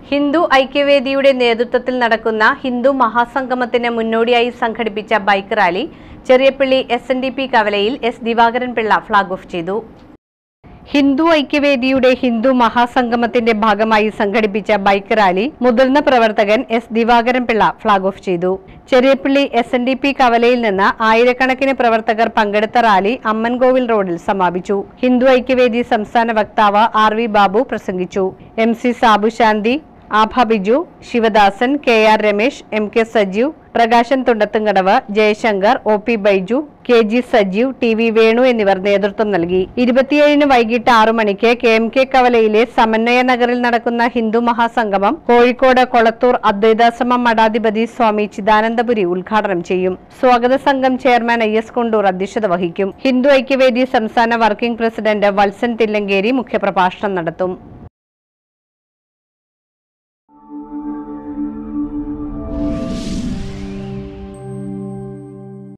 ഹിന്ദു ഐക്യവേദിയുടെ നേതൃത്വത്തിൽ നടക്കുന്ന ഹിന്ദു മഹാസംഗമത്തിന് മുന്നോടിയായി സംഘടിപ്പിച്ച bike rally Cheriyappally S N D P കവലയിൽ S Divakaran Pillai flag off ചെയ്തു ഹിന്ദു ഐക്യവേദിയുടെ ഹിന്ദു മഹാസംഗമത്തിന്റെ ഭാഗമായി സംഘടിപ്പിച്ച ബൈക്ക് റാലി മുതിർന്ന പ്രവർത്തകൻ S Divakaran Pillai flag off ചെയ്തു Cheriyappally S N D P കവലയിൽ നിന്ന് ആയിരക്കണക്കിന് പ്രവർത്തകർ പങ്കെടുത്ത റാലി അമ്മൻകോവിൽ റോഡിൽ സമാപിച്ചു ഹിന്ദു ഐക്യവേദി സംസ്ഥാന വക്താവ് ആർ വി ബാബു പ്രസംഗിച്ചു M C Sabu Shanthi Abha Biju Sivadasan K R Ramesh M K Sajeev Prakashan Thundathumkadavu Jayashankar O P Baiju K G Sajeev T V Venu എന്നിവർ നേതൃത്വം നൽകി ഇരുപത്തിയേഴിന് വൈകിട്ട് ആറു മണിക്ക് കെ എം കെ കവലയിലെ സമന്വയ നഗറിൽ നടക്കുന്ന ഹിന്ദു മഹാസംഗമം കോഴിക്കോട് കൊളത്തൂർ അദ്വൈതാശ്രമം മഠാധിപതി സ്വാമി ചിദാനന്ദപുരി ഉദ്ഘാടനം ചെയ്യും സ്വാഗത സംഘം ചെയർമാൻ ഐ എസ് കൊണ്ടൂർ അധ്യക്ഷത വഹിക്കും ഹിന്ദു ഐക്യവേദി സംസ്ഥാന വർക്കിംഗ് പ്രസിഡന്റ് വത്സൻ തില്ലങ്കേരി മുഖ്യപ്രഭാഷണം നടത്തും